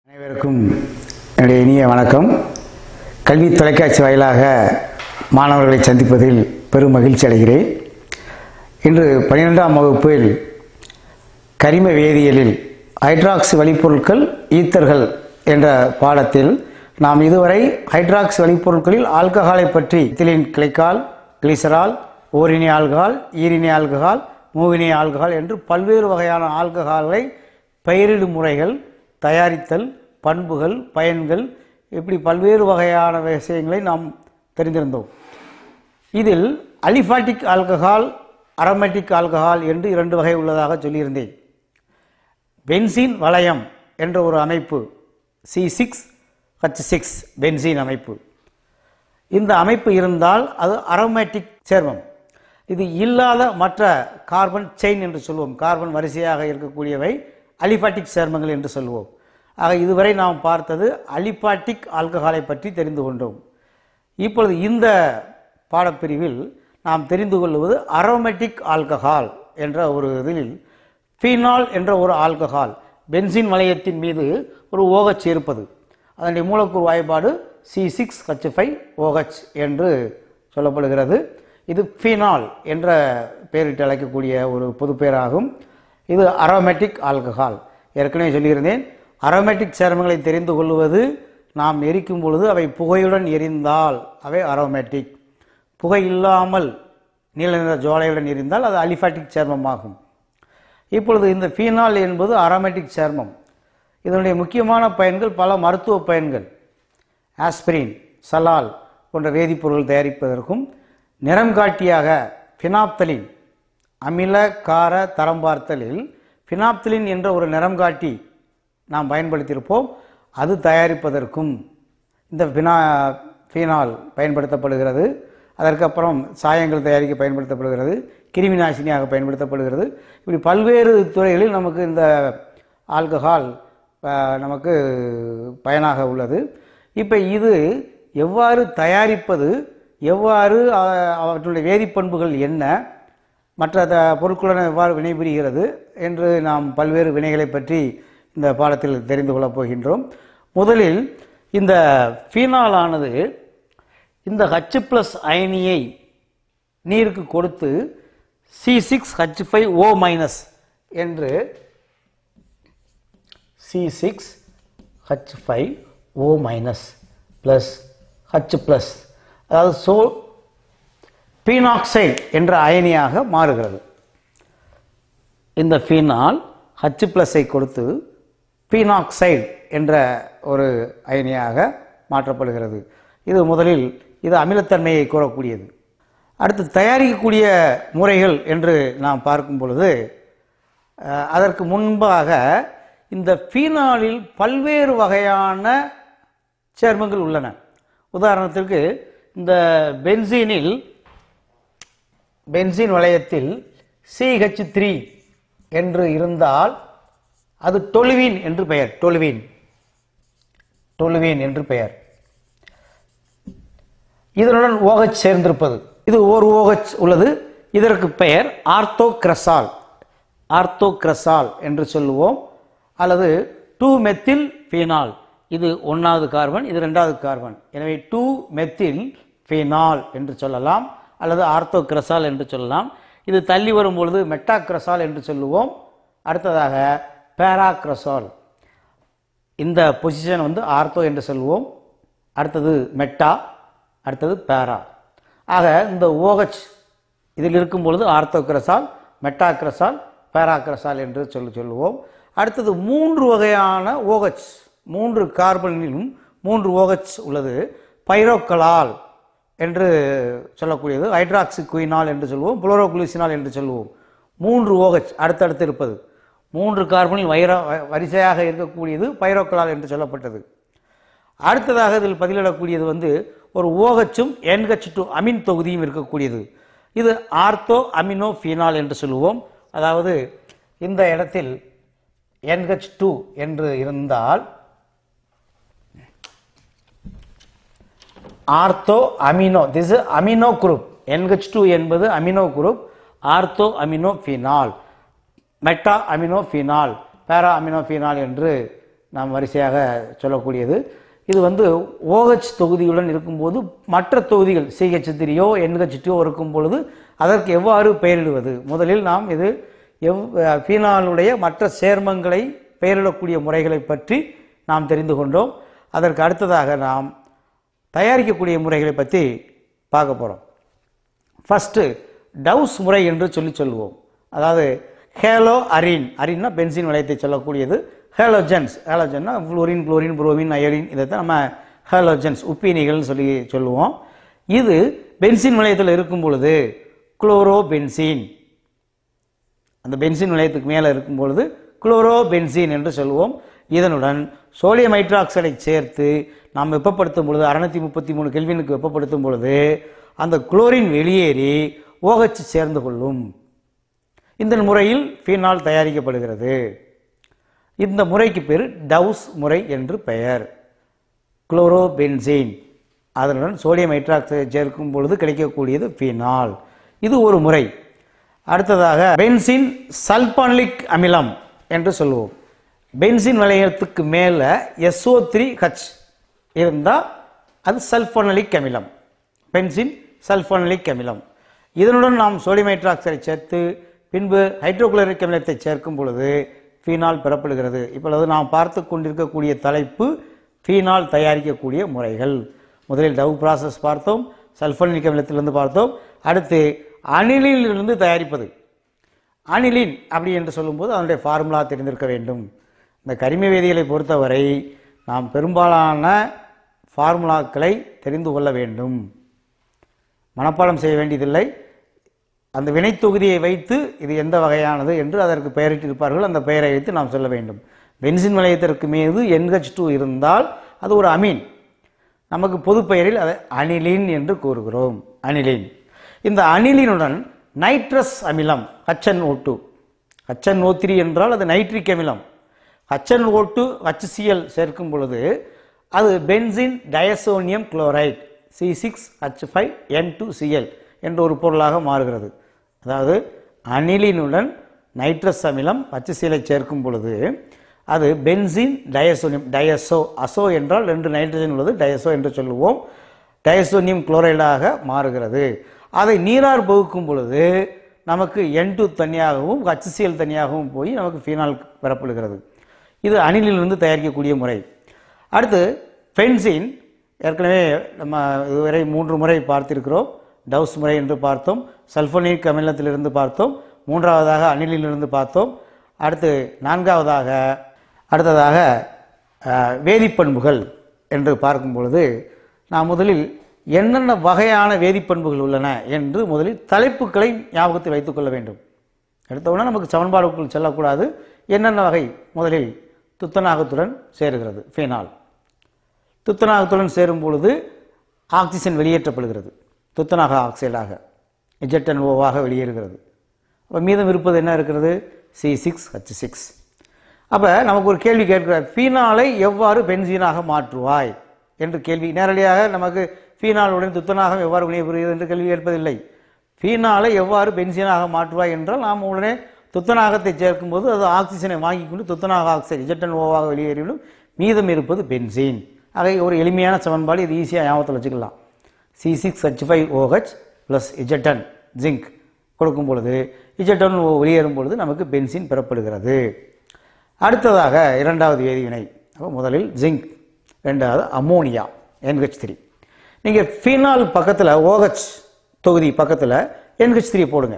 அனைவருக்கும் என்னுடைய இனிய வணக்கம் கல்வி தொலைக்காட்சி வாயிலாக மாணவர்களை சந்திப்பதில் பெரும் மகிழ்ச்சி அடைகிறேன் இன்று பன்னிரெண்டாம் வகுப்பில் கரிம வேதியியலில் ஹைட்ராக்ஸ் வழிப்பொருட்கள் ஈத்தர்கள் என்ற பாடத்தில் நாம் இதுவரை ஹைட்ராக்ஸ் வழிப்பொருட்களில் ஆல்கஹாலை பற்றி இத்திலின் கிளைக்கால் கிளிசரால் ஓரினி ஆல்கஹால் ஈரினி ஆல்கஹால் மூவினி ஆல்கஹால் என்று பல்வேறு வகையான ஆல்கஹாலை பெயரிடும் முறைகள் தயாரித்தல் பண்புகள் பயன்கள் இப்படி பல்வேறு வகையான விஷயங்களை நாம் தெரிந்திருந்தோம் இதில் அலிஃபாட்டிக் ஆல்கஹால் அரோமேட்டிக் ஆல்கஹால் என்று இரண்டு வகை உள்ளதாக சொல்லியிருந்தேன் பென்சீன் வளையம் என்ற ஒரு அமைப்பு C six H six benzene அமைப்பு இந்த அமைப்பு இருந்தால் அது அரோமேட்டிக் சேர்மம் இது இல்லாத மற்ற கார்பன் செயின் என்று சொல்லுவோம் கார்பன் வரிசையாக இருக்கக்கூடியவை அலிபாட்டிக் சேர்மங்கள் என்று சொல்லுவோம் ஆக இதுவரை நாம் பார்த்தது அலிபாட்டிக் ஆல்கஹாலை பற்றி தெரிந்து கொண்டோம் இப்பொழுது இந்த பாடப்பிரிவில் நாம் தெரிந்து கொள்வது அரோமேட்டிக் ஆல்கஹால் என்ற ஒரு இதில் ஃபீனால் என்ற ஒரு ஆல்கஹால் பென்சின் வளையத்தின் மீது ஒரு ஓகச் இருப்பது அதனுடைய மூலக்கூறு வாய்ப்பாடு C six H five OH என்று சொல்லப்படுகிறது இது ஃபீனால் என்ற பெயரிட்டு அழைக்கக்கூடிய ஒரு பொது பெயராகும் இது அரோமேட்டிக் ஆல்கஹால் ஏற்கனவே சொல்லியிருந்தேன் அரோமேட்டிக் சேர்மங்களை தெரிந்து கொள்வது நாம் எரிக்கும் பொழுது அவை புகையுடன் எரிந்தால் அவை அரோமேட்டிக் புகை இல்லாமல் நீல நிற ஜுவாலையுடன் எரிந்தால் அது அலிஃபாட்டிக் சேர்மமாகும் இப்பொழுது இந்த ஃபீனால் என்பது அரோமேட்டிக் சேர்மம் இதனுடைய முக்கியமான பயன்கள் பல மருத்துவ பயன்கள் ஆஸ்பிரின் சலால் போன்ற வேதிப்பொருட்கள் தயாரிப்பதற்கும் நிறம் காட்டியாக ஃபினாப்தலின் அமில கார தரம் பார்த்தலில் ஃபினாப்தலின் என்ற ஒரு நிறம் காட்டி நாம் பயன்படுத்தியிருப்போம் அது தயாரிப்பதற்கும் இந்த ஃபினா ஃபீனால் பயன்படுத்தப்படுகிறது அதற்கப்புறம் சாயங்கள் தயாரிக்க பயன்படுத்தப்படுகிறது கிருமி நாசினியாக பயன்படுத்தப்படுகிறது இப்படி பல்வேறு துறைகளில் நமக்கு இந்த ஆல்கஹால் அஹ், நமக்கு பயனாக உள்ளது இப்போ இது எவ்வாறு தயாரிப்பது எவ்வாறு அஹ், அவற்றுடைய வேதிப்பண்புகள் என்ன மற்ற த- பொருட்களுடன் எவ்வாறு வினைபுரிகிறது என்று நாம் பல்வேறு வினைகளை பற்றி இந்த பாடத்தில் தெரிந்து கொள்ளப் போகின்றோம் முதலில் இந்த ஃபீனாலானது இந்த ஹச் ப்ளஸ் அயனியை நீருக்கு கொடுத்து C six H five O minus என்று C six H five O minus plus H plus அதாவது சோ பீனாக்சைடு என்ற அயனியாக மாறுகிறது இந்த ஃபீனால் ஹச் ப்ளஸை கொடுத்து பீனாக்சைடு என்ற ஒரு அயனியாக மாற்றப்படுகிறது இது முதலில் இது அமிலத்தன்மையை கூறக்கூடியது அடுத்து தயாரிக்கக்கூடிய முறைகள் என்று நாம் பார்க்கும் பொழுது அஹ், அதற்கு முன்பாக இந்த ஃபீனாலில் பல்வேறு வகையான சேர்மங்கள் உள்ளன உதாரணத்திற்கு இந்த பென்சீனில் பென்சீன் வளையத்தில் சிஹெச் த்ரீ என்று இருந்தால் அது டொலுவின் என்று பெயர் டொலுவின் டொலுவின் என்று பெயர் இதனுடன் OH சேர்ந்திருப்பது இது ஒரு OH உள்ளது இதற்கு பெயர் ஆர்த்தோக்ரசால் ஆர்த்தோக்ரசால் என்று சொல்லுவோம் அல்லது டூ மெத்தில் ஃபீனால் இது ஒன்றாவது கார்பன் இது ரெண்டாவது கார்பன் எனவே டூ மெத்தில் ஃபீனால் என்று சொல்லலாம் அல்லது ஆர்த்தோக்ரசால் என்று சொல்லலாம் இது தள்ளி வரும் பொழுது மெட்டாக்ரசால் என்று சொல்லுவோம் அடுத்ததாக பேராக்ரசால் இந்த பொசிஷன் வந்து ஆர்த்தோ என்று சொல்லுவோம் அடுத்தது மெட்டா அடுத்தது பேரா ஆக இந்த OH இதில் இருக்கும் பொழுது ஆர்த்தோக்ரசால் மெட்டாக்ரசால் பேராக்ரசால் என்று சொல்லி சொல்லுவோம் அடுத்தது மூன்று வகையான OH மூன்று கார்பனிலும் மூன்று OH உள்ளது பைரோக்கலால் என்று சொல்லக்கூடியது ஹைட்ராக்சி குயினால் என்று சொல்லுவோம் புளோரோகுலிசினால் என்று சொல்லுவோம் மூன்று OH அடுத்தடுத்து இருப்பது மூன்று கார்பனில் வைர வரிசையாக இருக்கக்கூடியது பைரோக்கலால் என்று சொல்லப்பட்டது அடுத்ததாக இதில் பதிலிடக்கூடியது வந்து ஒரு ஓகச்சும் என்ஹெச் டூ அமின் தொகுதியும் இருக்கக்கூடியது இது ஆர்த்தோ அமினோ ஃபீனால் என்று சொல்லுவோம் அதாவது இந்த இடத்தில் என்ஹெச் டூ என்று இருந்தால் ortho amino this amino group NH two என்பது amino group ortho amino phenol meta amino phenol para amino phenol என்று நாம் வரிசையாக சொல்லக்கூடியது இது வந்து OH தொகுதியுடன் இருக்கும்போது மற்ற தொகுதிகள் சிஹெச் த்ரீயோ என்ஹெச் இருக்கும் பொழுது அதற்கு எவ்வாறு பெயரிடுவது முதலில் நாம் இது எவ் ஃபீனாலுடைய மற்ற சேர்மங்களை பெயரிடக்கூடிய முறைகளை பற்றி நாம் தெரிந்து கொண்டோம் அதற்கு அடுத்ததாக நாம் தயாரிக்கக்கூடிய முறைகளை பற்றி பார்க்க போகிறோம் ஃபஸ்ட்டு டவுஸ் முறை என்று சொல்லி சொல்லுவோம் அதாவது ஹேலோ அரின் அரின்னா பென்சின் வளையத்தை சொல்லக்கூடியது ஹேலோஜென்ஸ் ஹேலோஜன்னா ஃப்ளோரின் குளோரின் புரோமின் அயோடின் இதை தான் நம்ம ஹேலோஜென்ஸ் உப்பீனிகள்னு சொல்லி சொல்லுவோம் இது பென்சின் வளையத்தில் இருக்கும் பொழுது குளோரோ பென்சீன் அந்த பென்சின் நிலையத்துக்கு மேலே இருக்கும் பொழுது குளோரோ பென்சீன் என்று சொல்லுவோம் இதனுடன் சோடியம் ஹைட்ராக்சைடை சேர்த்து நாம் வெப்பப்படுத்தும் பொழுது அறுநூத்தி முப்பத்தி மூணு கெல்வினுக்கு வெப்பப்படுத்தும் பொழுது அந்த குளோரின் வெளியேறி OH சேர்ந்து கொள்ளும் இந்த முறையில் ஃபீனால் தயாரிக்கப்படுகிறது இந்த முறைக்கு பேர் டவுஸ் முறை என்று பெயர் குளோரோபென்சீன் அதனுடன் சோடியம் ஹைட்ராக்சைடு சேர்க்கும் பொழுது கிடைக்கக்கூடியது ஃபீனால் இது ஒரு முறை அடுத்ததாக பென்சின் சல்பானிக் அமிலம் என்று சொல்லுவோம் பென்சின் வளையத்துக்கு மேலே எஸ்ஓ த்ரீ ஹச் இருந்தால் அது சல்போனலிக் அமிலம் பென்சின் சல்போனலிக் அமிலம் இதனுடன் நாம் சோடியம் ஹைட்ராக்சைடை சேர்த்து பின்பு ஹைட்ரோகுளோரிக் அமிலத்தை சேர்க்கும் பொழுது ஃபீனால் பெறப்படுகிறது இப்பொழுது நாம் பார்த்து கொண்டிருக்கக்கூடிய தலைப்பு ஃபீனால் தயாரிக்கக்கூடிய முறைகள் முதலில் டவ் ப்ராசஸ் பார்த்தோம் சல்போனிக் அமிலத்திலிருந்து பார்த்தோம் அடுத்து அணிலிலிருந்து தயாரிப்பது அணிலின் அப்படி என்று சொல்லும்போது அதனுடைய ஃபார்முலா தெரிந்திருக்க வேண்டும் இந்த கரிம வேதியியலை பொறுத்தவரை நாம் பெரும்பாலான ஃபார்முலாக்களை தெரிந்து கொள்ள வேண்டும் மனப்பாடம் செய்ய வேண்டியதில்லை அந்த வினைத்தொகுதியை வைத்து இது எந்த வகையானது என்று அதற்கு பெயரிட்டிருப்பார்கள் அந்த பெயரை வைத்து நாம் சொல்ல வேண்டும் பென்சின் வளையத்திற்கு மீது என்ஹெச் டூ இருந்தால் அது ஒரு அமீன் நமக்கு பொது பெயரில் அதை அனிலின் என்று கூறுகிறோம் அனிலின் இந்த அனிலினுடன் நைட்ரஸ் அமிலம் ஹச்என் ஓ டூ ஹச்என் ஓ த்ரீ என்றால் அது நைட்ரிக் அமிலம் ஹச்என் ஓ டூ ஹச்சிஎல் சேர்க்கும் பொழுது அது benzene diazonium chloride C six H five N two Cl என்ற ஒரு பொருளாக மாறுகிறது அதாவது அனிலினுடன் நைட்ரஸ் அமிலம் ஹச்சிசியலை சேர்க்கும் பொழுது அது பென்சின் டயசோனியம் டயசோ அசோ என்றால் ரெண்டு நைட்ரஜன் உள்ளது டயசோ என்று சொல்லுவோம் டயசோனியம் குளோரைடாக மாறுகிறது அதை நீரார் பகுக்கும் பொழுது நமக்கு என் டூ தனியாகவும் ஹச்சிசிஎல் தனியாகவும் போய் நமக்கு ஃபீனால் பெறப்படுகிறது இது அணிலிலிருந்து தயாரிக்கக்கூடிய முறை அடுத்து பென்சின் ஏற்கனவே நம்ம இதுவரை மூன்று முறை பார்த்திருக்கிறோம் டவுஸ் முறை என்று பார்த்தோம் சல்போனிக் அமிலத்திலிருந்து பார்த்தோம் மூன்றாவதாக அணிலிலிருந்து பார்த்தோம் அடுத்து நான்காவதாக அடுத்ததாக அஹ், வேதிப்பண்புகள் என்று பார்க்கும் பொழுது நாம் முதலில் என்னென்ன வகையான வேதிப்பண்புகள் உள்ளன என்று முதலில் தலைப்புகளை ஞாபகத்தில் வைத்துக்கொள்ள வேண்டும் எடுத்தவுடனே நமக்கு சமன்பாடுக்குள் செல்லக்கூடாது என்னென்ன வகை முதலில் துத்தநாகத்துடன் சேருகிறது ஃபீனால் துத்தநாகத்துடன் சேரும் பொழுது ஆக்சிஜன் வெளியேற்றப்படுகிறது துத்தநாக ஆக்சைடாக இஜெட்டன் ஓவாக வெளியேறுகிறது அப்போ மீதம் இருப்பது என்ன இருக்கிறது சி சிக்ஸ் ஹச் சிக்ஸ் அப்போ நமக்கு ஒரு கேள்வி கேட்கிறார் ஃபீனாலை எவ்வாறு பென்சீனாக மாற்றுவாய் என்று கேள்வி நேரடியாக நமக்கு ஃபீனாலுடன் துத்தநாகம் எவ்வாறு வினைபுரிகிறது என்று கேள்வி கேட்பதில்லை ஃபீனாலை எவ்வாறு பென்சீனாக மாற்றுவாய் என்றால் நாம் உடனே துத்தநாகத்தை சேர்க்கும்போது அது ஆக்சிஜனை வாங்கிக் கொண்டு துத்தநாக ஆக்சைடு இஜெட்டன் ஓவாக வெளியேறிவிடும் மீதம் இருப்பது பென்சீன் ஆக ஒரு எளிமையான சமன்பாடு இது ஈஸியாக ஞாபகத்தில் வச்சுக்கலாம் C six H five OH plus இஜெட்டன் ஜிங்க் கொடுக்கும் பொழுது இஜெட்டன் ஓ வெளியேறும் பொழுது நமக்கு பென்சின் பெறப்படுகிறது அடுத்ததாக இரண்டாவது வேதிவினை அப்போ முதலில் ஜிங்க் ரெண்டாவது அமோனியா NH3 த்ரீ நீங்கள் ஃபீனால் பக்கத்தில் OH தொகுதி பக்கத்தில் NH3 த்ரீ போடுங்க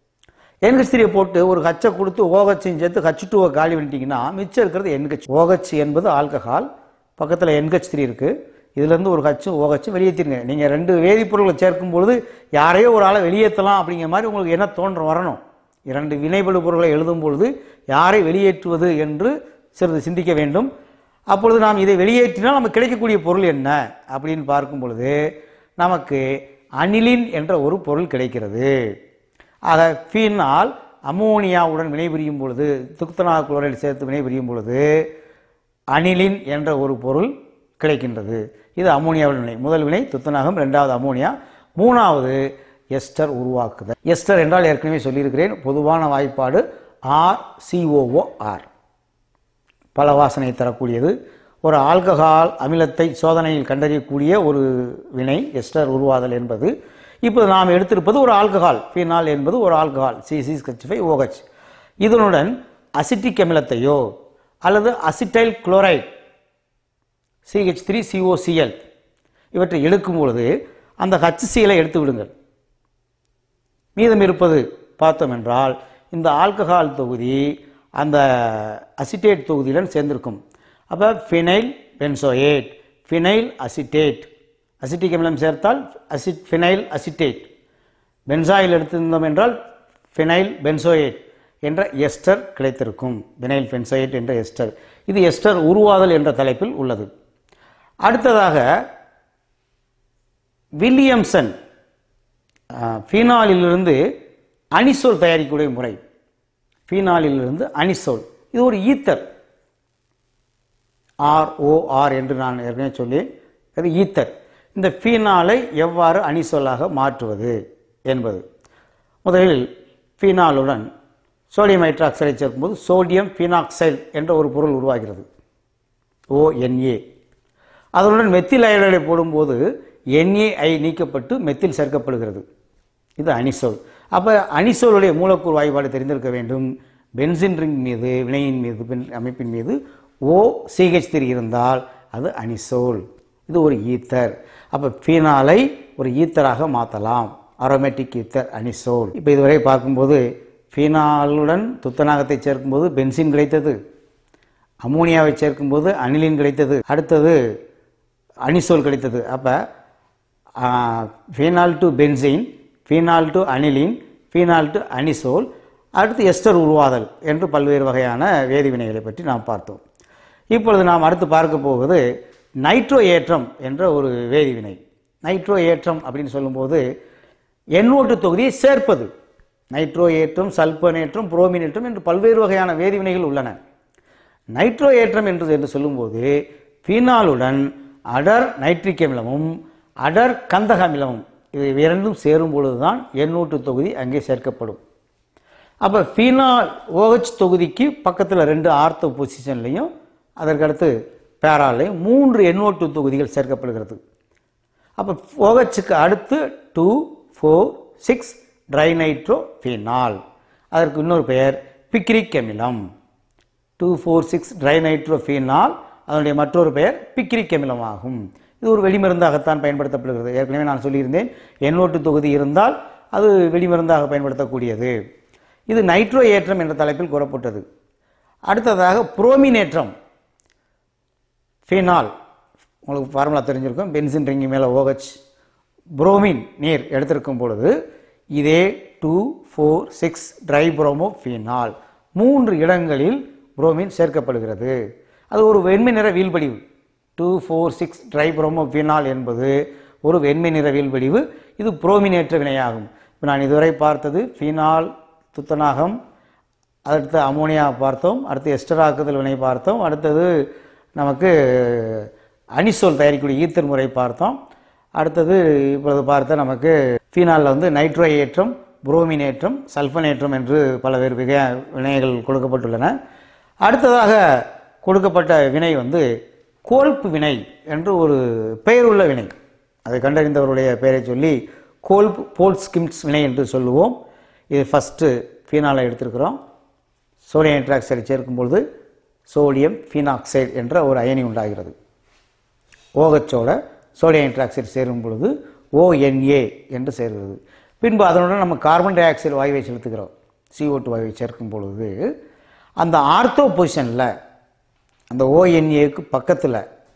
NH3 த்ரீ போட்டு ஒரு ஹச்சை கொடுத்து ஓஹெச்சையும் சேர்த்து ஹச் டூவை காலி பண்ணிட்டீங்கன்னா மிச்சம் இருக்கிறது NH OH என்பது ஆல்கஹால் பக்கத்தில் NH3 த்ரீ இருக்குது இதுலேருந்து ஒரு ஹச்சும் ஓஹச்சும் வெளியேற்றிருங்க நீங்கள் ரெண்டு வேதிப்பொருட்களை சேர்க்கும் பொழுது யாரையோ ஒரு ஆளை வெளியேற்றலாம் அப்படிங்கிற மாதிரி உங்களுக்கு என்ன தோன்றம் வரணும் இரண்டு வினைபடு பொருட்களை எழுதும் பொழுது யாரை வெளியேற்றுவது என்று சிறிது சிந்திக்க வேண்டும் அப்பொழுது நாம் இதை வெளியேற்றினால் நமக்கு கிடைக்கக்கூடிய பொருள் என்ன அப்படின்னு பார்க்கும் பொழுது நமக்கு அனிலின் என்ற ஒரு பொருள் கிடைக்கிறது ஆக ஃபீனால் அமோனியாவுடன் வினைபுரியும் பொழுது துக்தநாக குளோரைடு சேர்த்து வினைபுரியும் பொழுது அனிலின் என்ற ஒரு பொருள் கிடைக்கின்றது இது அமோனியாவுடன் வினை முதல் வினை துத்தநாகம் ரெண்டாவது அமோனியா மூணாவது எஸ்டர் உருவாக்குதல் எஸ்டர் என்றால் ஏற்கனவே சொல்லியிருக்கிறேன் பொதுவான வாய்ப்பாடு ஆர் சிஓஓ ஆர் பல வாசனை தரக்கூடியது ஒரு ஆல்கஹால் அமிலத்தை சோதனையில் கண்டறியக்கூடிய ஒரு வினை எஸ்டர் உருவாதல் என்பது இப்போது நாம் எடுத்திருப்பது ஒரு ஆல்கஹால் ஃபீனால் என்பது ஒரு ஆல்கஹால் சிசி ஸ்கெச் ஓஹெச் இதனுடன் அசிட்டிக் அமிலத்தையோ அல்லது acetyl chloride CH three COCl இவற்றை எடுக்கும் பொழுது அந்த ஹச்சிசிஎலை எடுத்து விடுங்கள் மீதம் இருப்பது பார்த்தோம் என்றால் இந்த ஆல்கஹால் தொகுதி அந்த அசிட்டேட் தொகுதியுடன் சேர்ந்திருக்கும் அப்போ phenyl benzoate phenyl acetate acetic அமிலம் சேர்த்தால் அசிட் ஃபினைல் அசிட்டேட் பென்சாயில் எடுத்திருந்தோம் என்றால் ஃபினைல் பென்சோயேட் என்ற எஸ்டர் கிடைத்திருக்கும் ஃபினைல் பென்சோயேட் என்ற எஸ்டர் இது எஸ்டர் உருவாதல் என்ற தலைப்பில் உள்ளது அடுத்ததாக வில்லியம்சன் ஃபீனாலிலிருந்து அனிசோல் தயாரிக்கக்கூடிய முறை ஃபீனாலிலிருந்து அனிசோல் இது ஒரு ஈத்தர் ஆர்ஓஆர் என்று நான் ஏற்கனவே சொல்லி அது ஈத்தர் இந்த ஃபீனாலை எவ்வாறு அனிசோலாக மாற்றுவது என்பது முதலில் ஃபீனாலுடன் சோடியம் ஹைட்ராக்சைடை சேர்க்கும்போது சோடியம் ஃபீனாக்சைடு என்ற ஒரு பொருள் உருவாகிறது ஓஎன்ஏ அதனுடன் மெத்தில் அயோடைடை போடும்போது என்ஏஐ நீக்கப்பட்டு மெத்தில் சேர்க்கப்படுகிறது இது அனிசோல் அப்போ அனிசோலுடைய மூலக்கூறு வாய்ப்பாடு தெரிந்திருக்க வேண்டும் பென்சின் ரிங் மீது வினையின் மீது பென் அமைப்பின் மீது ஓ சிஹெச் த்ரீ இருந்தால் அது அனிசோல் இது ஒரு ஈத்தர் அப்போ ஃபீனாலை ஒரு ஈத்தராக மாற்றலாம் அரோமேட்டிக் ஈத்தர் அனிசோல் இப்போ இதுவரை பார்க்கும்போது ஃபீனாலுடன் துத்தநாகத்தை சேர்க்கும்போது பென்சின் கிடைத்தது அமோனியாவை சேர்க்கும்போது அனிலின் கிடைத்தது அடுத்தது அனிசோல் கிடைத்தது அப்போ phenol to benzene phenol to aniline phenol to anisole அடுத்து எஸ்டர் உருவாதல் என்று பல்வேறு வகையான வேதிவினைகளை பற்றி நாம் பார்த்தோம் இப்பொழுது நாம் அடுத்து பார்க்க போவது நைட்ரோ ஏற்றம் என்ற ஒரு வேதிவினை நைட்ரோ ஏற்றம் அப்படின்னு சொல்லும்போது எண்ணூட்டு தொகுதியை சேர்ப்பது நைட்ரோ ஏற்றம் சல்பனேற்றம் புரோமினேற்றம் என்று பல்வேறு வகையான வேதிவினைகள் உள்ளன நைட்ரோ ஏற்றம் என்று என்று சொல்லும்போது ஃபீனாலுடன் அடர் நைட்ரிக் அமிலமும் அடர் கந்தக அமிலமும் இது இரண்டும் சேரும் பொழுதுதான் எண்ணூட்டு தொகுதி அங்கே சேர்க்கப்படும் அப்போ ஃபீனால் OH தொகுதிக்கு பக்கத்தில் ரெண்டு ஆர்த்தோ பொசிஷன்லையும் அதற்கடுத்து பேராலையும் மூன்று எண்ணூட்டு தொகுதிகள் சேர்க்கப்படுகிறது அப்போ OHக்கு அடுத்து two four six trinitro phenol அதற்கு இன்னொரு பெயர் பிக்ரிக் அமிலம் டூ ஃபோர் சிக்ஸ் ட்ரைநைட்ரோஃபீனால் அதனுடைய மற்றொரு பெயர் பிக்ரிக் அமிலமாகும் இது ஒரு வெடிமருந்தாகத்தான் பயன்படுத்தப்படுகிறது ஏற்கனவே நான் சொல்லியிருந்தேன் எண்ணூட்டு தொகுதி இருந்தால் அது வெடிமருந்தாக பயன்படுத்தக்கூடியது இது நைட்ரோ ஏற்றம் என்ற தலைப்பில் கூறப்பட்டது அடுத்ததாக புரோமினேற்றம் ஃபீனால் உங்களுக்கு ஃபார்முலா தெரிஞ்சிருக்கும் பென்சின் ரிங்கி மேலே OH புரோமின் நீர் எடுத்திருக்கும் பொழுது இதே two four six tri bromo phenol மூன்று இடங்களில் புரோமின் சேர்க்கப்படுகிறது அது ஒரு வெண்மை நிற வீழ்படிவு two four six tri bromo phenol என்பது ஒரு வெண்மை நிற வீழ்படிவு இது புரோமினேற்ற வினையாகும் இப்போ நான் இதுவரை பார்த்தது ஃபீனால் துத்தநாகம் அடுத்து அமோனியா பார்த்தோம் அடுத்து எஸ்டராக்குதல் வினை பார்த்தோம் அடுத்தது நமக்கு அனிசோல் தயாரிக்கக்கூடிய ஈத்தர் முறை பார்த்தோம் அடுத்தது இப்பொழுது பார்த்த நமக்கு ஃபீனாலில் வந்து நைட்ரோ ஏற்றம் புரோமினேற்றம் சல்ஃபனேற்றம் என்று பலவேறு வகை வினைகள் கொடுக்கப்பட்டுள்ளன அடுத்ததாக கொடுக்கப்பட்ட வினை வந்து கோல்ப் வினை என்று ஒரு பெயருள்ள வினை அதை கண்டறிந்தவருடைய பெயரை சொல்லி கோல்ப் போல்ஸ்கிம்ஸ் வினை என்று சொல்லுவோம் இது ஃபஸ்ட்டு ஃபீனாலை எடுத்திருக்கிறோம் சோடியம் ஹைட்ராக்சைடு சேர்க்கும்பொழுது சோடியம் ஃபீனாக்சைடு என்ற ஒரு அயனி உண்டாகிறது ஓகச்சோட சோடியம் ஹைட்ராக்சைடு சேரும் பொழுது ஓஎன்ஏ என்று சேர்கிறது பின்பு அதனுடன் நம்ம கார்பன் டை ஆக்சைடு வாயுவை செலுத்துகிறோம் CO2 டூ வாயுவை சேர்க்கும் பொழுது அந்த ஆர்த்தோ பொசிஷனில் அந்த ஓஎன்ஏக்கு பக்கத்தில்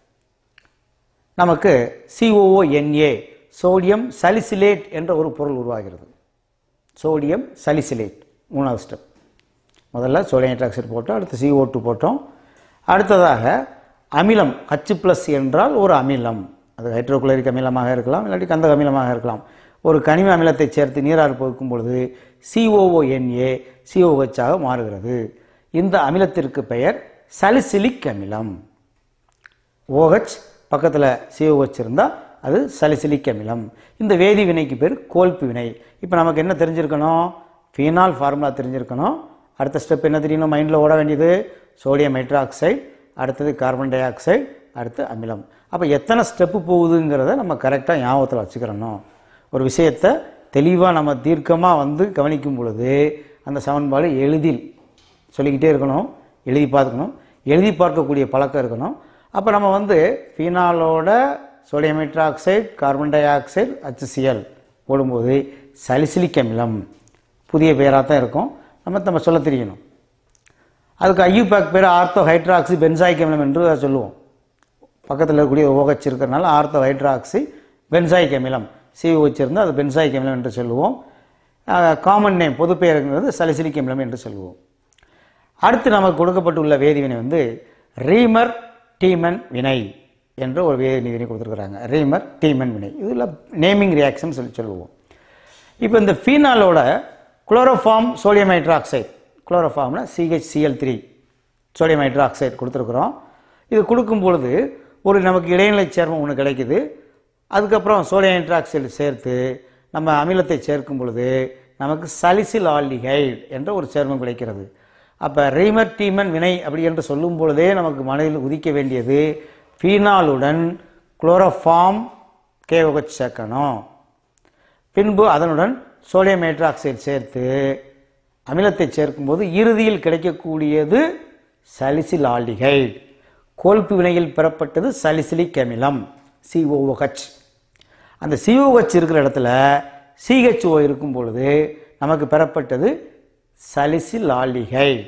நமக்கு சிஓஓஎன்ஏ சோடியம் சலிசிலேட் என்ற ஒரு பொருள் உருவாகிறது சோடியம் சலிசிலேட் மூணாவது ஸ்டெப் முதல்ல சோடியம் ஹைட்ராக்சைடு போட்டோம் அடுத்து CO2 டூ போட்டோம் அடுத்ததாக அமிலம் ஹச் ப்ளஸ் என்றால் ஒரு அமிலம் அது ஹைட்ரோகுளோரிக் அமிலமாக இருக்கலாம் இல்லாட்டி கந்தக அமிலமாக இருக்கலாம் ஒரு கனிம அமிலத்தை சேர்த்து நீரார் போக்கும் பொழுது சிஓஓஎன்ஏ சிஓஹெச் ஆக மாறுகிறது இந்த அமிலத்திற்கு பெயர் சலிசிலிக் அமிலம் OH பக்கத்தில் சிஓஹெச் இருந்தால் அது சலிசிலிக் அமிலம் இந்த வேதி வினைக்கு பேர் கோல்பு வினை இப்போ நமக்கு என்ன தெரிஞ்சிருக்கணும் ஃபீனால் ஃபார்முலா தெரிஞ்சிருக்கணும் அடுத்த ஸ்டெப் என்ன தெரியணும் மைண்டில் ஓட வேண்டியது சோடியம் ஹைட்ராக்சைடு அடுத்தது கார்பன் டை ஆக்சைடு அடுத்து அமிலம் அப்போ எத்தனை ஸ்டெப்பு போகுதுங்கிறத நம்ம கரெக்டாக ஞாபகத்தில் வச்சுக்கிறணும் ஒரு விஷயத்தை தெளிவாக நம்ம தீர்க்கமாக வந்து கவனிக்கும் பொழுது அந்த சமன்பாடு எளிதில் சொல்லிக்கிட்டே இருக்கணும் எழுதி பார்த்துக்கணும் எழுதி பார்க்கக்கூடிய பழக்கம் இருக்கணும் அப்போ நம்ம வந்து ஃபீனாலோட sodium hydroxide carbon dioxide HCl போடும்போது சலிசிலிக் அமிலம் புதிய பெயராக தான் இருக்கும் நம்ம நம்ம சொல்ல தெரியணும் அதுக்கு ஐயூபேக் பேர் ஆர்த்தோ ஹைட்ராக்சி பென்சாயிக் அமிலம் என்று சொல்லுவோம் பக்கத்தில் இருக்கக்கூடிய ஓகச் இருக்கிறனால ஆர்த்தோ ஹைட்ராக்சி பென்சாயிக் அமிலம் சிஓஹெச் இருந்தால் அது பென்சாயிக் அமிலம் என்று சொல்லுவோம் காமன் நேம் பொது பெயருங்கிறது சலிசிலிக் அமிலம் என்று சொல்லுவோம் அடுத்து நமக்கு கொடுக்கப்பட்டுள்ள வேதிவினை வந்து ரீமர் டீமன் வினை என்ற ஒரு வேதி வினை கொடுத்துருக்குறாங்க ரீமர் டீமன் வினை இதில் நேமிங் ரியாக்ஷன் சொல்லி சொல்லுவோம் இப்போ இந்த ஃபீனாலோட குளோரோஃபார்ம் சோடியம் ஹைட்ராக்சைடு குளோரோஃபார்ம்னா சிஹெச்சிஎல் த்ரீ சோடியம் ஹைட்ராக்சைடு கொடுத்துருக்குறோம் இது கொடுக்கும் பொழுது ஒரு நமக்கு இடைநிலை சேர்மம் ஒன்று கிடைக்குது அதுக்கப்புறம் சோடியம் ஹைட்ராக்சைடு சேர்த்து நம்ம அமிலத்தை சேர்க்கும் பொழுது நமக்கு சலிசில் ஆல்டிகைடு என்ற ஒரு சேர்மம் கிடைக்கிறது அப்போ ரீமர் டீமன் வினை அப்படி என்று சொல்லும் பொழுதே நமக்கு மனதில் உதிக்க வேண்டியது ஃபீனாலுடன் குளோரோஃபார்ம் கேஓஹெச் சேர்க்கணும் பின்பு அதனுடன் சோடியம் ஹைட்ராக்சைடு சேர்த்து அமிலத்தை சேர்க்கும்போது இறுதியில் கிடைக்கக்கூடியது சலிசில் ஆல்டிகைடு கோல்பு வினையில் பெறப்பட்டது சலிசிலிக் அமிலம் சிஓஹெச் அந்த சிஓஹெச் இருக்கிற இடத்துல சிஹெச்ஓ இருக்கும் பொழுது நமக்கு பெறப்பட்டது சலிசில் ஆல்டிகைடு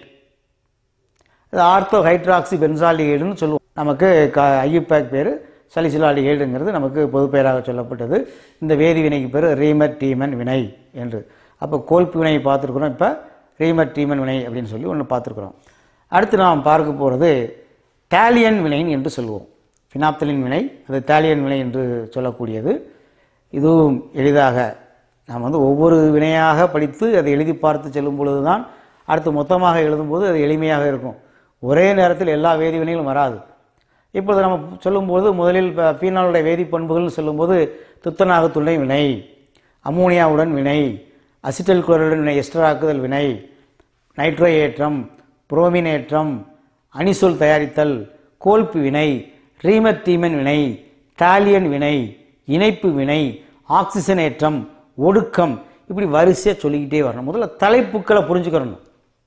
இது ஆர்த்தோ ஹைட்ராக்சி பென்சால்டிகைடுன்னு சொல்லுவோம் நமக்கு க ஐயூபேக் பேர் சலிசிலால்டிகைடுங்கிறது நமக்கு பொது பெயராக சொல்லப்பட்டது இந்த வேதி வினைக்கு பேர் ரீமர் டீமன் வினை என்று அப்போ கோல்பு வினையை பார்த்துருக்குறோம் இப்போ ரீமர் டீமன் வினை அப்படின்னு சொல்லி ஒன்று பார்த்துருக்குறோம் அடுத்து நாம் பார்க்க போகிறது டேலியன் வினைன் என்று சொல்லுவோம் ஃபினாப்தலின் வினை அது டேலியன் வினை என்று சொல்லக்கூடியது இதுவும் எளிதாக நாம் வந்து ஒவ்வொரு வினையாக படித்து அதை எழுதி பார்த்து செல்லும் பொழுது தான் அடுத்து மொத்தமாக எழுதும்போது அது எளிமையாக இருக்கும் ஒரே நேரத்தில் எல்லா வேதி வினைகளும் வராது இப்பொழுது நம்ம சொல்லும்போது முதலில் ப- பீனாலுடைய வேதி பண்புகள்னு சொல்லும்போது துத்தநாகத்துள்ளை வினை அம்மோனியாவுடன் வினை அசிட்டல் குளோரைடுடன் வினை எஸ்டராக்குதல் வினை நைட்ரோ ஏற்றம் புரோமின் ஏற்றம் அனிசோல் தயாரித்தல் கோல்பு வினை ரீமர் டீமன் வினை டாலியன் வினை இணைப்பு வினை ஆக்சிஜன் ஏற்றம் ஒடுக்கம் இப்படி வரிசையாக சொல்லிக்கிட்டே வரணும் முதல்ல தலைப்புக்களை புரிஞ்சுக்கிறணும்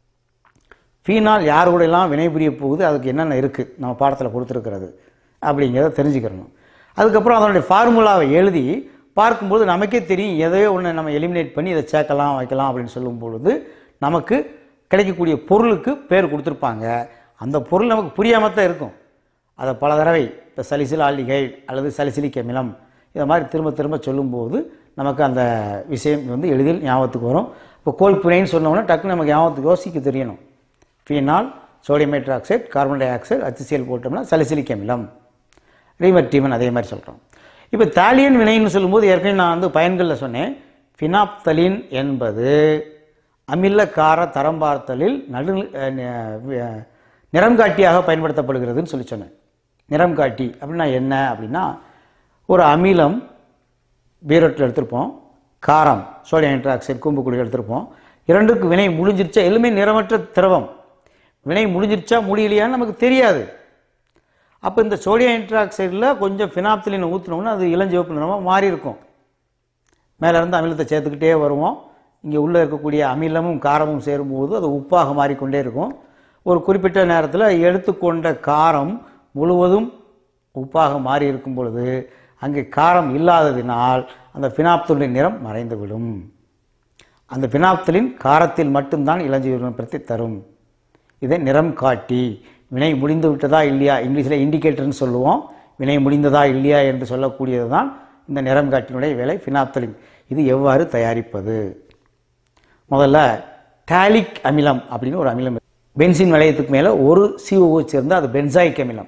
ஃபீனால் யார் கூட எல்லாம் வினைபுரிய போகுது அதுக்கு என்னென்ன இருக்குது நம்ம பாடத்தில் கொடுத்துருக்கிறது அப்படிங்கிறத தெரிஞ்சுக்கிறணும் அதுக்கப்புறம் அதனுடைய ஃபார்முலாவை எழுதி பார்க்கும்போது நமக்கே தெரியும் எதையோ ஒன்று நம்ம எலிமினேட் பண்ணி இதை சேர்க்கலாம் வைக்கலாம் அப்படின்னு சொல்லும் பொழுது நமக்கு கிடைக்கக்கூடிய பொருளுக்கு பேர் கொடுத்துருப்பாங்க அந்த பொருள் நமக்கு புரியாமல் தான் இருக்கும் அதை பல தடவை இப்போ சலிசில் ஆல்டிகைடு அல்லது சலிசிலிக் அமிலம் இதை மாதிரி திரும்ப திரும்ப சொல்லும்போது நமக்கு அந்த விஷயம் வந்து எளிதில் ஞாபகத்துக்கு வரும் இப்போ கோல்புனைன்னு சொன்னோன்னா டக்குன்னு நமக்கு ஞாபகத்துக்கு யோசிக்க தெரியணும் phenol sodium hydroxide carbon dioxide HCl போட்டோம்னா சலிசிலிக் அமிலம் ரீமர்டீமன் அதே மாதிரி சொல்கிறோம் இப்போ தாலியன் வினைன்னு சொல்லும்போது ஏற்கனவே நான் வந்து பயன்களில் சொன்னேன் ஃபினாப்தலின் என்பது அமில கார தரம் பார்த்தலில் நடு அஹ், நி- அஹ், நிறம் காட்டியாக பயன்படுத்தப்படுகிறதுன்னு சொல்லி சொன்னேன் நிறம் காட்டி அப்படின்னா என்ன அப்படின்னா ஒரு அமிலம் பீரோட்டில் எடுத்திருப்போம் காரம் சோடியம் ஹைட்ராக்சைடு கூம்புக்குடி எடுத்திருப்போம் இரண்டுக்கு வினை முடிஞ்சிருச்சா எல்லாமே நிறமற்ற திரவம் வினை முடிஞ்சிருச்சா முடியலையான்னு நமக்கு தெரியாது அப்போ இந்த சோடியம் ஹைட்ராக்சைடில் கொஞ்சம் ஃபினாப்திலின் ஊற்றினோம்னா அது இளஞ்சிவப்பு நிறமாக மாறி இருக்கும் மேலே இருந்து அமிலத்தை சேர்த்துக்கிட்டே வருவோம் இங்கே உள்ளே இருக்கக்கூடிய அமிலமும் காரமும் சேரும்போது அது உப்பாக மாறிக்கொண்டே இருக்கும் ஒரு குறிப்பிட்ட நேரத்தில் எடுத்துக்கொண்ட காரம் முழுவதும் உப்பாக மாறி இருக்கும் பொழுது அங்கே காரம் இல்லாததினால் அந்த பினாப்தலின் நிறம் மறைந்துவிடும் அந்த பினாப்தலின் காரத்தில் மட்டும்தான் இளஞ்சிவப்பத்தை தரும் இதை நிறம் காட்டி வினை முடிந்து விட்டதா இல்லையா இங்கிலீஷில் இண்டிகேட்டர்னு சொல்லுவோம் வினை முடிந்ததா இல்லையா என்று சொல்லக்கூடியது தான் இந்த நிறம் காட்டினுடைய வேலை ஃபினாப்தலின் இது எவ்வாறு தயாரிப்பது முதல்ல டாலிக் அமிலம் அப்படின்னு ஒரு அமிலம் இருக்கு. பென்சின் வளையத்துக்கு மேலே ஒரு சிஓஹெச் இருந்தால் அது பென்சாயிக் அமிலம்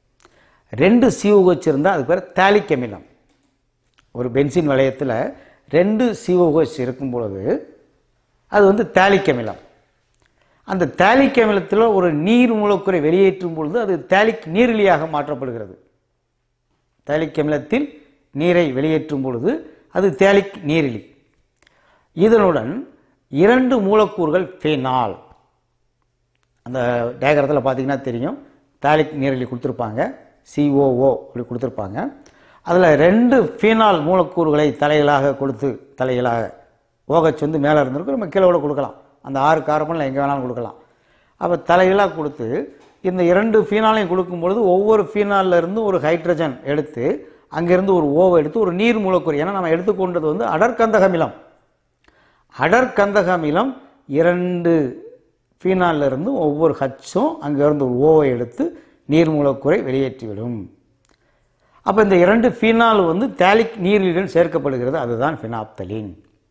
ரெண்டு சிஓஹெச் இருந்தால் அதுக்கு பேர் தாலிக் அமிலம் ஒரு பென்சின் வளையத்தில் ரெண்டு சிஓஹெச் இருக்கும் பொழுது அது வந்து தாலிக் அமிலம் அந்த தாலிக் அமிலத்தில் ஒரு நீர் மூலக்கூறை வெளியேற்றும் பொழுது அது தாலிக் நீரிலியாக மாற்றப்படுகிறது தாலிக் அமிலத்தில் நீரை வெளியேற்றும் பொழுது அது தாலிக் நீரிலி இதனுடன் இரண்டு மூலக்கூறுகள் ஃபேனால் அந்த டயக்ரத்தில் பார்த்தீங்கன்னா தெரியும் தாலிக் நீரிழி கொடுத்துருப்பாங்க சிஓஓ அப்படி கொடுத்துருப்பாங்க அதில் ரெண்டு ஃபீனால் மூலக்கூறுகளை தலைகளாக கொடுத்து தலைகளாக ஓகச் வந்து மேலே இருந்திருக்கும் நம்ம கீழே கூட கொடுக்கலாம் அந்த ஆறு கார்பனில் எங்கே வேணாலும் கொடுக்கலாம் அப்போ தலைகளாக கொடுத்து இந்த இரண்டு ஃபீனாலையும் கொடுக்கும் பொழுது ஒவ்வொரு ஃபீனால்ல இருந்து ஒரு ஹைட்ரஜன் எடுத்து அங்கேருந்து ஒரு ஓவை எடுத்து ஒரு நீர் மூலக்கூறு ஏன்னா நம்ம எடுத்துக்கொண்டது வந்து அடர்கந்தக அமிலம் அடர்கந்தக அமிலம் இரண்டு ஃபீனால்ல இருந்து ஒவ்வொரு ஹச்சும் அங்கேருந்து ஒரு ஓவை எடுத்து நீர் மூலக்கூறை வெளியேற்றிவிடும் அப்போ இந்த இரண்டு ஃபீனால் வந்து தேலிக் நீரிலுடன் சேர்க்கப்படுகிறது அதுதான் ஃபினாப்தலின்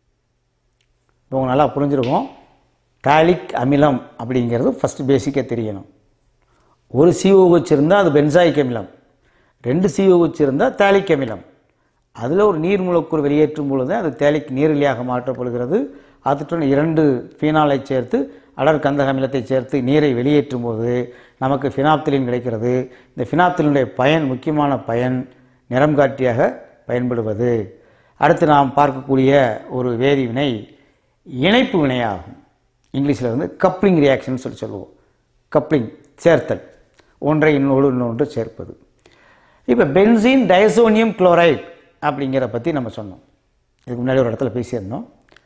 இப்போ உங்களுக்கு நல்லா புரிஞ்சிருக்கும் டாலிக் அமிலம் அப்படிங்கிறது ஃபஸ்ட்டு பேசிக்காக தெரியணும் ஒரு சிஓஹெச் இருந்தால் அது பென்சாயிக் அமிலம் ரெண்டு சிஓஹெச் இருந்தால் தேலிக் அமிலம் அதில் ஒரு நீர் மூலக்கூறு வெளியேற்றும் பொழுது அது தேலிக் நீரிலியாக மாற்றப்படுகிறது அதுடன் இரண்டு ஃபீனாலை சேர்த்து அடர் கந்தக அமிலத்தை சேர்த்து நீரை வெளியேற்றும் போது நமக்கு ஃபினாப்தலின் கிடைக்கிறது இந்த ஃபினாப்தலினுடைய பயன் முக்கியமான பயன் நிறம் காட்டியாக பயன்படுவது அடுத்து நாம் பார்க்கக்கூடிய ஒரு வேதிவினை இணைப்பு வினையாகும் இங்கிலீஷில் வந்து கப்ளிங் ரியாக்ஷன் சொல்லி சொல்லுவோம் கப்ளிங் சேர்த்தல் ஒன்றை இன்னொரு இன்னொன்று சேர்ப்பது இப்போ பென்சீன் டயசோனியம் குளோரைட் அப்படிங்கிற பற்றி நம்ம சொன்னோம் இதுக்கு முன்னாடி ஒரு இடத்துல பேசியிருந்தோம்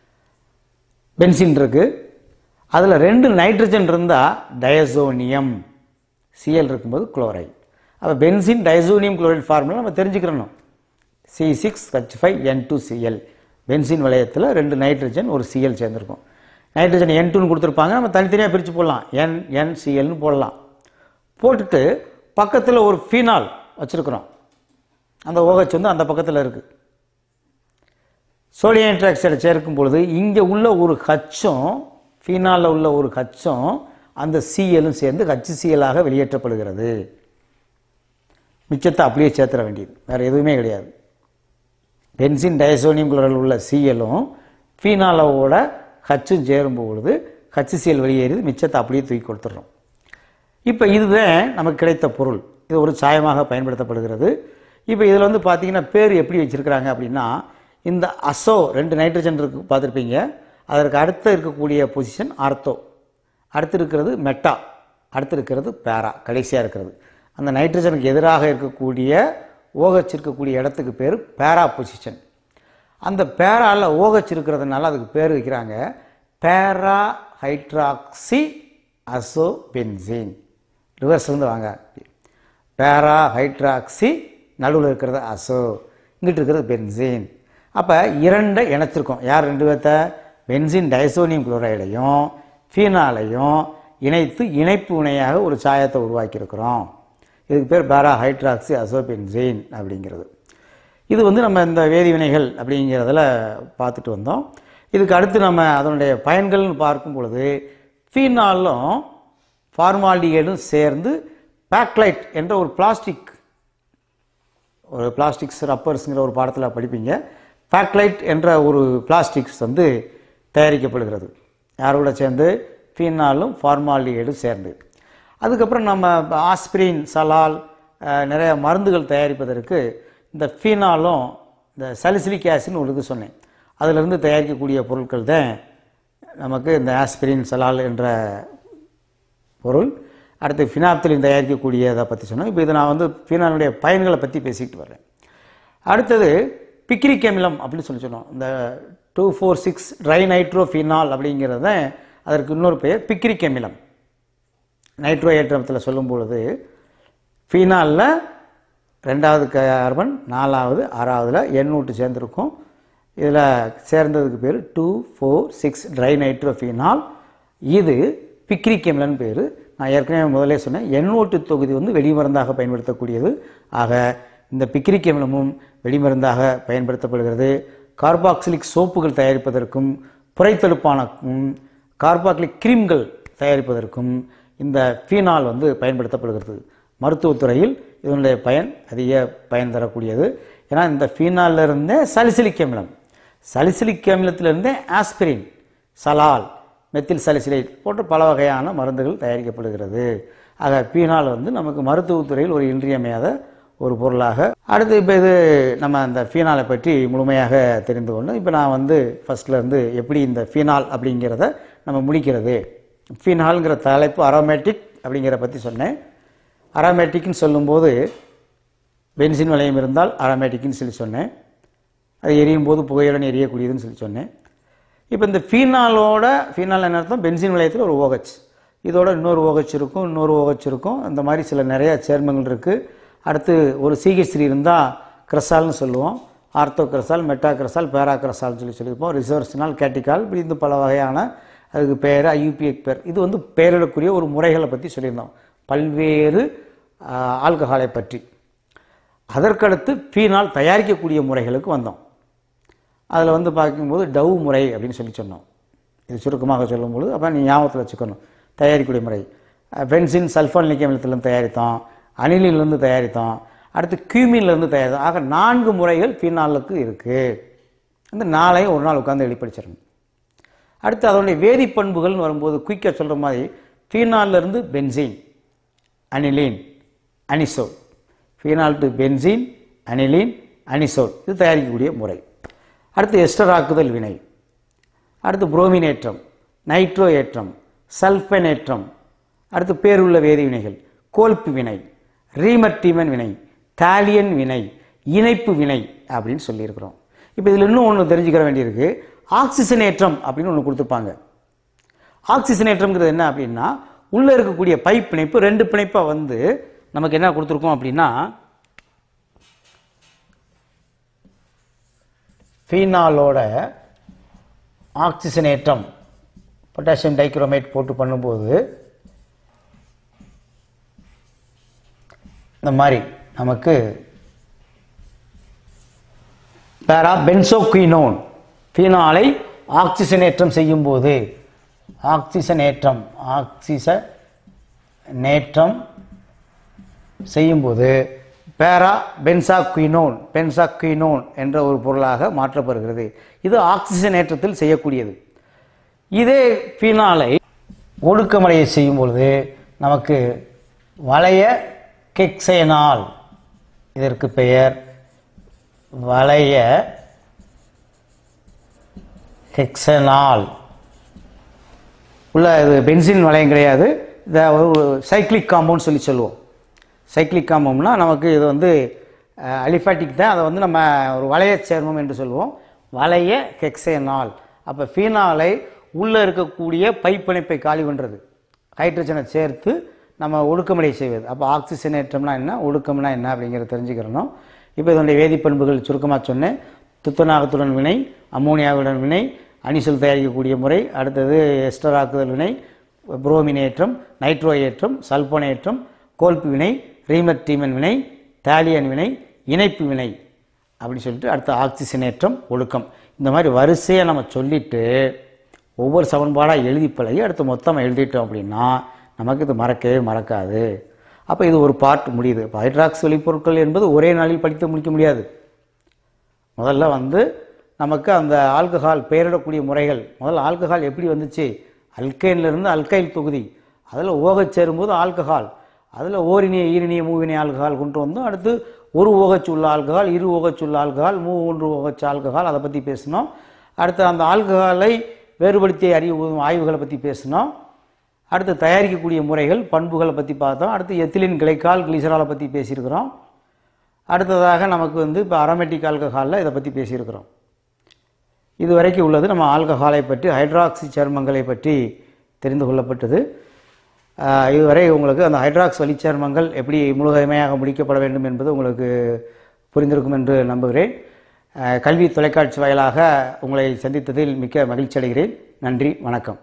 பென்சின் இருக்கு அதில் ரெண்டு நைட்ரஜன் இருந்தால் டயசோனியம் சிஎல் இருக்கும்போது குளோரைட் அப்போ பென்சின் டயசோனியம் குளோரைட் ஃபார்முலா நம்ம தெரிஞ்சுக்கிறணும் C six H five N two Cl benzene வளையத்தில் ரெண்டு நைட்ரஜன் ஒரு சிஎல் சேர்ந்துருக்கும் நைட்ரஜன் என் டூன்னு கொடுத்துருப்பாங்க நம்ம தனித்தனியாக பிரித்து போடலாம் என் என் சிஎல்னு போடலாம் போட்டுட்டு பக்கத்தில் ஒரு ஃபீனால் வச்சுருக்குறோம் அந்த OH வந்து அந்த பக்கத்தில் இருக்குது சோடியம் ஹைட்ராக்சைடை சேர்க்கும் பொழுது இங்கே உள்ள ஒரு ஹச்சும் ஃபீனாலில் உள்ள ஒரு ஹச்சும் அந்த சிஎலும் சேர்ந்து ஹச்சிசிஎலாக வெளியேற்றப்படுகிறது மிச்சத்தை அப்படியே சேர்த்துற வேண்டியது வேறு எதுவுமே கிடையாது பென்சின் டயசோனியம் குளோரைடில் உள்ள சிஎலும் ஃபீனாலோட ஹச்சும் சேரும் பொழுது ஹச்சிசிஎல் வெளியேறி மிச்சத்தை அப்படியே தூக்கி கொடுத்துட்றோம் இப்போ இதுதான் நமக்கு கிடைத்த பொருள் இது ஒரு சாயமாக பயன்படுத்தப்படுகிறது இப்போ இதில் வந்து பார்த்தீங்கன்னா பேர் எப்படி வச்சுருக்கிறாங்க அப்படின்னா இந்த அசோ ரெண்டு நைட்ரஜன் இருக்கு பார்த்துருப்பீங்க அதற்கு அடுத்து இருக்கக்கூடிய பொசிஷன் ஆர்த்தோ அடுத்து இருக்கிறது மெட்டா அடுத்து இருக்கிறது பேரா கடைசியாக இருக்கிறது அந்த நைட்ரஜனுக்கு எதிராக இருக்கக்கூடிய ஓகச் இருக்கக்கூடிய இடத்துக்கு பேர் பேரா பொசிஷன் அந்த பேரால ஓகச் இருக்கிறதுனால அதுக்கு பேர் வைக்கிறாங்க பேரா ஹைட்ராக்சி அசோபென்சீன் ரிவர்ஸ் இருந்து வாங்க பேரா ஹைட்ராக்சி நடுவில் இருக்கிறது அசோ இங்கிட்டு இருக்கிறது பென்சீன் அப்போ இரண்டை இணைச்சிருக்கோம் யார் ரெண்டு பேர்த்த பென்சின் டைசோனியம் குளோரைடையும் ஃபீனாலையும் இணைத்து இணைப்பு வினையாக ஒரு சாயத்தை உருவாக்கியிருக்கிறோம் இதுக்கு பேர் பேரா ஹைட்ராக்சி அசோபென்சீன் அப்படிங்கிறது இது வந்து நம்ம இந்த வேதிவினைகள் அப்படிங்கிறதுல பார்த்துட்டு வந்தோம் இதுக்கு அடுத்து நம்ம அதனுடைய பயன்கள்னு பார்க்கும் பொழுது ஃபீனாலும் ஃபார்மால்டிகேடும் சேர்ந்து பேக்லைட் என்ற ஒரு பிளாஸ்டிக் ஒரு பிளாஸ்டிக்ஸ் ரப்பர்ஸுங்கிற ஒரு பாடத்தில் படிப்பீங்க பேக்லைட் என்ற ஒரு பிளாஸ்டிக்ஸ் வந்து தயாரிக்கப்படுகிறது யாரோட சேர்ந்து ஃபீனாலும் ஃபார்மால்டிகேடும் சேர்ந்து அதுக்கப்புறம் நம்ம ஆஸ்பிரின் சலால் அஹ், நிறைய மருந்துகள் தயாரிப்பதற்கு இந்த ஃபீனாலும் இந்த சலிசிலிக் ஆசிட்னு ஒரு இது சொன்னேன் அதிலிருந்து தயாரிக்கக்கூடிய பொருட்கள் தான் நமக்கு இந்த ஆஸ்பிரின் சலால் என்ற பொருள் அடுத்து ஃபினாப்தலின் தயாரிக்கக்கூடியதை பற்றி சொன்னோம் இப்போ இது நான் வந்து ஃபினாலுடைய பயன்களை பற்றி பேசிக்கிட்டு வர்றேன் அடுத்தது பிக்ரிக் அமிலம் அப்படின்னு சொல்லி சொன்னோம் இந்த two four six tri nitro phenol அப்படிங்கிறத அதற்கு இன்னொரு பெயர் பிக்ரிக் அமிலம் நைட்ரோ ஏற்றத்தில் சொல்லும் பொழுது ஃபீனாலில் ரெண்டாவது கார்பன் நாலாவது ஆறாவதுல எண்ணூட்டு சேர்ந்துருக்கும் இதில் சேர்ந்ததுக்கு பேர் two four six tri nitrophenol இது பிக்ரிக் அமிலன் பேர் நான் ஏற்கனவே முதலே சொன்னேன் எண்ணூட்டு தொகுதி வந்து வெடிமருந்தாக பயன்படுத்தக்கூடியது ஆக இந்த பிக்ரிக் அமிலமும் வெடிமருந்தாக பயன்படுத்தப்படுகிறது கார்பாக்சிலிக் சோப்புகள் தயாரிப்பதற்கும் புரைத்தடுப்பானக்கும் கார்பாக்சிலிக் கிரீம்கள் தயாரிப்பதற்கும் இந்த ஃபீனால் வந்து பயன்படுத்தப்படுகிறது மருத்துவத்துறையில் இதனுடைய பயன் அதிக பயன் தரக்கூடியது ஏன்னா இந்த ஃபீனால்ல இருந்தே சலிசிலிக் அமிலம் சலிசிலிக் அமிலத்திலிருந்தே ஆஸ்பிரின் சலால் மெத்தில் சலிசிலேட் போன்ற பல வகையான மருந்துகள் தயாரிக்கப்படுகிறது ஆக ஃபீனால் வந்து நமக்கு மருத்துவத்துறையில் ஒரு இன்றியமையாத ஒரு பொருளாக அடுத்து இப்போ இது நம்ம அந்த ஃபீனாலை பற்றி முழுமையாக தெரிந்து கொண்டோம் இப்போ நான் வந்து ஃபர்ஸ்ட்ல இருந்து எப்படி இந்த ஃபீனால் அப்படிங்கிறத நம்ம முடிக்கிறது ஃபீனால்ங்கிற தலைப்பு அரோமேட்டிக் அப்படிங்கிற பற்றி சொன்னேன் அரோமேட்டிக்னு சொல்லும்போது பென்சின் வளையம் இருந்தால் அரோமேட்டிக்னு சொல்லி சொன்னேன் அது எரியும் போது புகையுடன் எரியக்கூடியதுன்னு சொல்லி சொன்னேன் இப்போ இந்த ஃபீனாலோட ஃபீனால் என்ன அர்த்தம் பென்சின் வளையத்தில் ஒரு ஓகச் இதோட இன்னொரு ஓகச் இருக்கும் இன்னொரு ஓகச் இருக்கும் இந்த மாதிரி சில நிறைய சேர்மங்கள் இருக்குது அடுத்து ஒரு சிஹெச் த்ரீ இருந்தால் கிரசால்னு சொல்லுவோம் ஆர்த்தோ கிரசால் மெட்டா கிரசால் பேரா கிரசால்னு சொல்லி சொல்லியிருப்போம் ரிசர்வ்ஸ்னால் கேட்டிக்கால் இப்படி இந்த பல வகையான அதுக்கு பேர் ஐயூபிஎக் பேர் இது வந்து பெயரிடக்கூடிய ஒரு முறைகளை பற்றி சொல்லியிருந்தோம் பல்வேறு ஆஹ், ஆல்கஹாலை பற்றி அதற்கடுத்து ஃபீனால் தயாரிக்கக்கூடிய முறைகளுக்கு வந்தோம் அதில் வந்து பார்க்கும்போது டவ் முறை அப்படின்னு சொல்லி சொன்னோம் இது சுருக்கமாக சொல்லும்பொழுது அப்போ நீ ஞாபகத்தில் வச்சுக்கணும் தயாரிக்கக்கூடிய முறை பென்சின் சல்ஃபான் அமிலத்திலிருந்து தயாரித்தோம் அனிலிலிருந்து தயாரித்தோம் அடுத்து கியூமின்லேருந்து தயாரித்தோம் ஆக நான்கு முறைகள் ஃபீனாலுக்கு இருக்குது அந்த நாளையும் ஒரு நாள் உட்காந்து வெளிப்படிச்சிடணும் அடுத்து அதனுடைய வேதிப்பண்புகள்னு வரும்போது குயிக்காக சொல்கிற மாதிரி ஃபீனால்ல இருந்து benzene aniline anisole phenol to benzene aniline anisole இது தயாரிக்கக்கூடிய முறை அடுத்து எஸ்டர் ஆக்குதல் வினை அடுத்து புரோமின் ஏற்றம் நைட்ரோ ஏற்றம் சல்ஃபன் ஏற்றம் அடுத்து பேருள்ள வேதி வினைகள் கோல்பு வினை ரீமர்டிமன் வினை டாலியன் வினை இணைப்பு வினை அப்படின்னு சொல்லியிருக்கிறோம் இப்போ இதில் இன்னும் ஒன்று தெரிஞ்சுக்கிற வேண்டியிருக்கு ஆக்சிஜன் ஏற்றம் அப்படின்னு ஒன்று கொடுத்துருப்பாங்க ஆக்சிஜன் ஏற்றம்ங்கிறது என்ன அப்படின்னா உள்ளே இருக்கக்கூடிய பைப் பிணைப்பு ரெண்டு பிணைப்பாக வந்து நமக்கு என்ன கொடுத்துருக்கோம் அப்படின்னா ஃபீனாலோட ஆக்சிஜனேற்றம் பொட்டாசியம் டைக்ரோமேட் போட்டு பண்ணும்போது இந்த மாதிரி நமக்கு பேரா பென்சோக்வினோன் ஃபீனாலை ஆக்சிஜனேற்றம் செய்யும்போது ஆக்சிஜனேற்றம் ஆக்சிஜனேற்றம் செய்யும்போது பேரா பென்சாக்வினோன் பென்சாக்வினோன் என்ற ஒரு பொருளாக மாற்றப்படுகிறது இது ஆக்சிஜன் ஏற்றத்தில் செய்யக்கூடியது இதே ஃபீனாலை ஒடுக்கமடைய செய்யும் பொழுது நமக்கு வளைய கெக்சேனால் இதற்கு பெயர் வளைய ஹெக்சனால் உள்ள இது பென்சின் வளையம் கிடையாது இதை ஒரு சைக்ளிக் காம்பவுண்ட் சொல்லி சொல்லுவோம் சைக்ளிக் காம்பவுண்ட்னா நமக்கு இது வந்து அலிஃபாட்டிக் தான் அதை வந்து நம்ம ஒரு வளைய சேர்மம் என்று சொல்லுவோம் வளைய ஹெக்சேனால் அப்போ ஃபீனாலை உள்ளே இருக்கக்கூடிய பைப்பிணைப்பை காலி பண்ணுறது ஹைட்ரஜனை சேர்த்து நம்ம ஒடுக்கமடை செய்வது அப்போ ஆக்சிஜனேற்றம்னா என்ன ஒடுக்கம்னா என்ன அப்படிங்கிறத தெரிஞ்சுக்கிறணும் இப்போ இதனுடைய வேதிப்பண்புகள் சுருக்கமாக சொன்னேன் துத்தநாகத்துடன் வினை அம்மோனியாவுடன் வினை அணிசொல் தயாரிக்கக்கூடிய முறை அடுத்தது எஸ்டராக்குதல் வினை புரோமினேற்றம் நைட்ரோ ஏற்றம் சல்போனேற்றம் கோல்பு வினை ரீமர் டீமன் வினை தாலியன் வினை இணைப்பு வினை அப்படின்னு சொல்லிட்டு அடுத்து ஆக்சிஜனேற்றம் ஒழுக்கம் இந்த மாதிரி வரிசையாக நம்ம சொல்லிட்டு ஒவ்வொரு சமன்பாடாக எழுதி பழகி அடுத்து மொத்தமாக எழுதிட்டோம் அப்படின்னா நமக்கு இது மறக்கவே மறக்காது அப்போ இது ஒரு பார்ட் முடியுது இப்போ ஹைட்ராக்ஸ் வெளிப்பொருட்கள் என்பது ஒரே நாளில் படித்து முடிக்க முடியாது முதல்ல வந்து நமக்கு அந்த ஆல்கஹால் பெயரிடக்கூடிய முறைகள் முதல்ல ஆல்கஹால் எப்படி வந்துச்சு அல்கைன்ல இருந்து அல்கைல் தொகுதி அதில் ஓகச் சேரும்போது ஆல்கஹால் அதில் ஓரினிய ஈரினிய மூவினிய ஆல்கஹால் கொண்டு வந்தோம் அடுத்து ஒரு ஓகச்சு உள்ள ஆல்கஹால் இரு ஓகச்சு உள்ள ஆல்கஹால் மூ ஒன்று ஓகச்சு ஆல்கஹால் அதை பற்றி பேசினோம் அடுத்து அந்த ஆல்கஹாலை வேறுபடுத்திய அறிவு ஆய்வுகளை பற்றி பேசினோம் அடுத்து தயாரிக்கக்கூடிய முறைகள் பண்புகளை பற்றி பார்த்தோம் அடுத்து எத்திலின் கிளைக்கால் கிளிசராலை பற்றி பேசியிருக்கிறோம் அடுத்ததாக நமக்கு வந்து இப்போ அரோமேட்டிக் ஆல்கஹாலில் இதை பற்றி பேசியிருக்கிறோம் இதுவரைக்கும் உள்ளது நம்ம ஆல்கஹாலை பற்றி ஹைட்ராக்சி சேர்மங்களை பற்றி தெரிந்து கொள்ளப்பட்டது ஆஹ் இதுவரை உங்களுக்கு அந்த ஹைட்ராக்ஸ் வழிச்சேர்மங்கள் எப்படி முழுமையாக முடிக்கப்பட வேண்டும் என்பது உங்களுக்கு புரிந்திருக்கும் என்று நம்புகிறேன் ஆஹ் கல்வி தொலைக்காட்சி வாயிலாக உங்களை சந்தித்ததில் மிக்க மகிழ்ச்சி அடைகிறேன் நன்றி வணக்கம்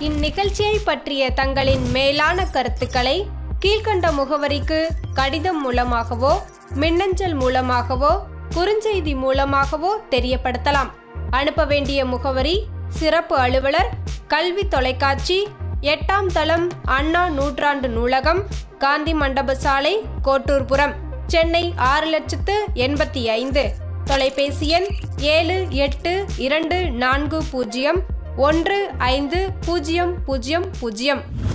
இந்நிகழ்ச்சியை பற்றிய தங்களின் மேலான கருத்துக்களை கீழ்க்கண்ட முகவரிக்கு கடிதம் மூலமாகவோ மின்னஞ்சல் மூலமாகவோ குறுஞ்செய்தி மூலமாகவோ தெரியப்படுத்தலாம் அனுப்ப வேண்டிய முகவரி சிறப்பு அலுவலர் கல்வி தொலைக்காட்சி எட்டாம் தளம் அண்ணா நூற்றாண்டு நூலகம் காந்தி மண்டப சாலை கோட்டூர்புரம் சென்னை ஆறு லட்சத்து எண்பத்தி ஐந்து தொலைபேசி எண் ஏழு எட்டு இரண்டு நான்கு பூஜ்ஜியம் ஒன்று ஐந்து பூஜ்ஜியம் பூஜ்ஜியம் பூஜ்ஜியம்